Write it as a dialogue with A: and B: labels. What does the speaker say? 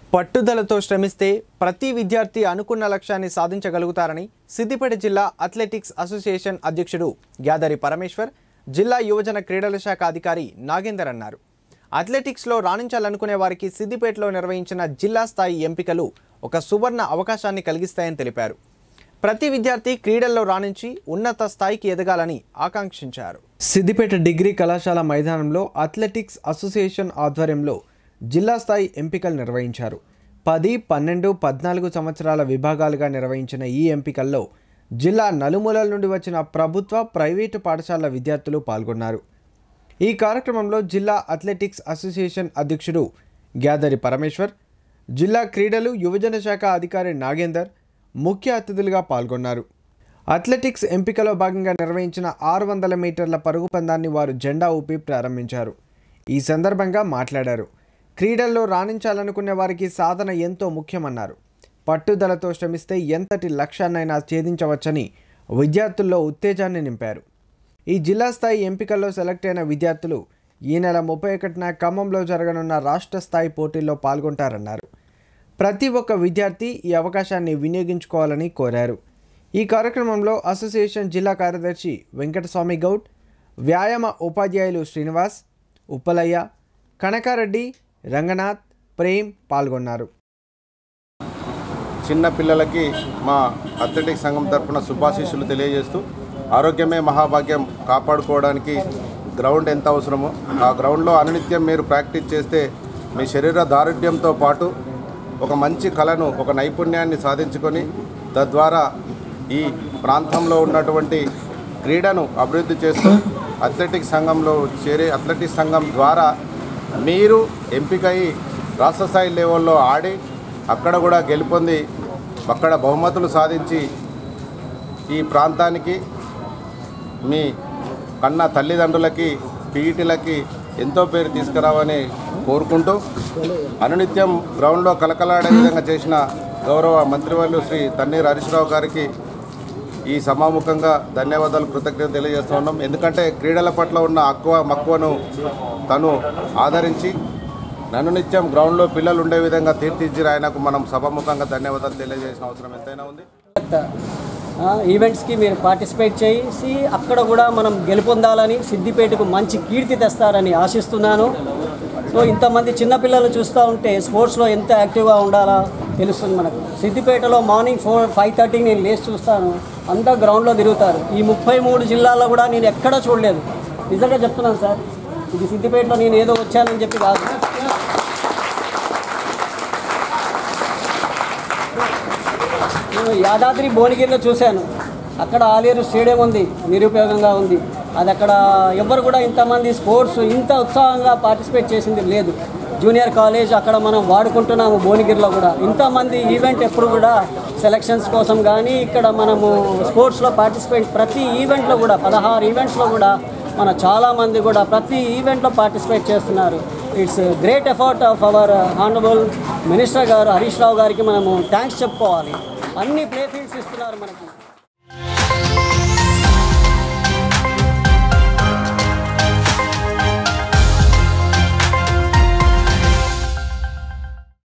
A: పట్టుదలతో శ్రమిస్తే ప్రతి విద్యార్థి అనుకున్న లక్ష్యాన్ని సాధించగలుగుతారని సిద్దిపేట జిల్లా అథ్లెటిక్స్ అసోసియేషన్ అధ్యక్షుడు గ్యాదరి పరమేశ్వర్ జిల్లా యువజన క్రీడల శాఖ అధికారి నాగేందర్ అన్నారు అథ్లెటిక్స్లో రాణించాలనుకునే వారికి సిద్దిపేటలో నిర్వహించిన జిల్లా స్థాయి ఎంపికలు ఒక సువర్ణ అవకాశాన్ని కలిగిస్తాయని తెలిపారు ప్రతి విద్యార్థి క్రీడల్లో రాణించి ఉన్నత స్థాయికి ఎదగాలని ఆకాంక్షించారు సిద్దిపేట డిగ్రీ కళాశాల మైదానంలో అథ్లెటిక్స్ అసోసియేషన్ ఆధ్వర్యంలో జిల్లా స్థాయి ఎంపికలు నిర్వహించారు పది పన్నెండు పద్నాలుగు సంవత్సరాల విభాగాలుగా నిర్వహించిన ఈ ఎంపికల్లో జిల్లా నలుమూలల నుండి వచ్చిన ప్రభుత్వ ప్రైవేటు పాఠశాలల విద్యార్థులు పాల్గొన్నారు ఈ కార్యక్రమంలో జిల్లా అథ్లెటిక్స్ అసోసియేషన్ అధ్యక్షుడు గ్యాదరి పరమేశ్వర్ జిల్లా క్రీడలు యువజన శాఖ అధికారి నాగేందర్ ముఖ్య అతిథులుగా పాల్గొన్నారు అథ్లెటిక్స్ ఎంపికలో భాగంగా నిర్వహించిన ఆరు వందల మీటర్ల పరుగు పందాన్ని వారు జెండా ఊపి ప్రారంభించారు ఈ సందర్భంగా మాట్లాడారు క్రీడల్లో రాణించాలనుకునే వారికి సాధన ఎంతో ముఖ్యమన్నారు పట్టుదలతో శ్రమిస్తే ఎంతటి లక్ష్యాన్నైనా ఛేదించవచ్చని విద్యార్థుల్లో ఉత్తేజాన్ని నింపారు ఈ జిల్లా స్థాయి ఎంపికల్లో సెలెక్ట్ అయిన విద్యార్థులు ఈ నెల ముప్పై ఒకటిన ఖమ్మంలో జరగనున్న రాష్ట్ర స్థాయి పోటీల్లో పాల్గొంటారన్నారు ప్రతి ఒక్క విద్యార్థి ఈ అవకాశాన్ని వినియోగించుకోవాలని కోరారు ఈ కార్యక్రమంలో అసోసియేషన్ జిల్లా కార్యదర్శి వెంకటస్వామి గౌడ్ వ్యాయామ ఉపాధ్యాయులు శ్రీనివాస్ ఉప్పలయ్య కనకారెడ్డి రంగనాథ్ ప్రేమ్ పాల్గొన్నారు
B: చిన్న పిల్లలకి మా అథ్లెటిక్ సంఘం తరపున శుభాశీస్సులు తెలియజేస్తూ ఆరోగ్యమే మహాభాగ్యం కాపాడుకోవడానికి గ్రౌండ్ ఎంత అవసరమో ఆ గ్రౌండ్లో అనునిత్యం మీరు ప్రాక్టీస్ చేస్తే మీ శరీర దారుఢ్యంతో పాటు ఒక మంచి కళను ఒక నైపుణ్యాన్ని సాధించుకొని తద్వారా ఈ ప్రాంతంలో ఉన్నటువంటి క్రీడను అభివృద్ధి చేస్తూ అథ్లెటిక్ సంఘంలో చేరే అథ్లెటిక్ సంఘం ద్వారా మీరు ఎంపికై రాష్ట్ర స్థాయి లెవెల్లో ఆడి అక్కడ కూడా గెలుపొంది అక్కడ బహుమతులు సాధించి ఈ ప్రాంతానికి మీ కన్న తల్లిదండ్రులకి పీఈటీలకి ఎంతో పేరు తీసుకురావని కోరుకుంటూ అనునిత్యం గ్రౌండ్లో కలకలాడే విధంగా చేసిన గౌరవ మంత్రివర్యులు శ్రీ తన్నీర్ హరీష్ రావు గారికి ఈ సమాముఖంగా ధన్యవాదాలు కృతజ్ఞత తెలియజేస్తూ ఉన్నాం ఎందుకంటే క్రీడల పట్ల ఉన్న అక్కువ మక్కువను తను ఆదరించి నన్ను నిత్యం గ్రౌండ్లో పిల్లలు ఉండే విధంగా తీర్చిదిద్దిన ఆయనకు మనం సభాముఖంగా ధన్యవాదాలు తెలియజేసిన అవసరం ఎంతైనా ఉంది
C: ఆ, ఈవెంట్స్కి మీరు పార్టిసిపేట్ చేసి అక్కడ కూడా మనం గెలుపొందాలని సిద్దిపేటకు మంచి కీర్తి తెస్తారని ఆశిస్తున్నాను సో ఇంతమంది చిన్నపిల్లలు చూస్తూ ఉంటే స్పోర్ట్స్లో ఎంత యాక్టివ్గా ఉండాలో తెలుస్తుంది మనకు సిద్దిపేటలో మార్నింగ్ ఫోర్ ఫైవ్ థర్టీకి నేను లేచి చూస్తాను అంతా గ్రౌండ్లో తిరుగుతారు ఈ ముప్పై మూడు జిల్లాల్లో కూడా నేను ఎక్కడా చూడలేదు నిజంగా చెప్తున్నాను సార్ ఇది సిద్దిపేటలో నేను ఏదో వచ్చానని చెప్పి కాదు నేను యాదాద్రి భువనగిరిలో చూశాను అక్కడ ఆలేరు స్టేడియం ఉంది నిరుపయోగంగా ఉంది అది అక్కడ ఎవ్వరు కూడా ఇంతమంది స్పోర్ట్స్ ఇంత ఉత్సాహంగా పార్టిసిపేట్ చేసింది లేదు జూనియర్ కాలేజ్ అక్కడ మనం వాడుకుంటున్నాము భువనగిరిలో కూడా ఇంతమంది ఈవెంట్ ఎప్పుడు కూడా సెలక్షన్స్ కోసం కానీ ఇక్కడ మనము స్పోర్ట్స్లో పార్టిసిపేట్ ప్రతి ఈవెంట్లో కూడా పదహారు ఈవెంట్స్లో కూడా మన చాలామంది కూడా ప్రతి ఈవెంట్లో పార్టిసిపేట్ చేస్తున్నారు it's great effort of our honourable minister గారు హరీష్ రావు గారికి మనము థ్యాంక్స్ చెప్పుకోవాలి అన్ని ప్లే ఫీల్డ్స్ ఇస్తున్నారు మనకి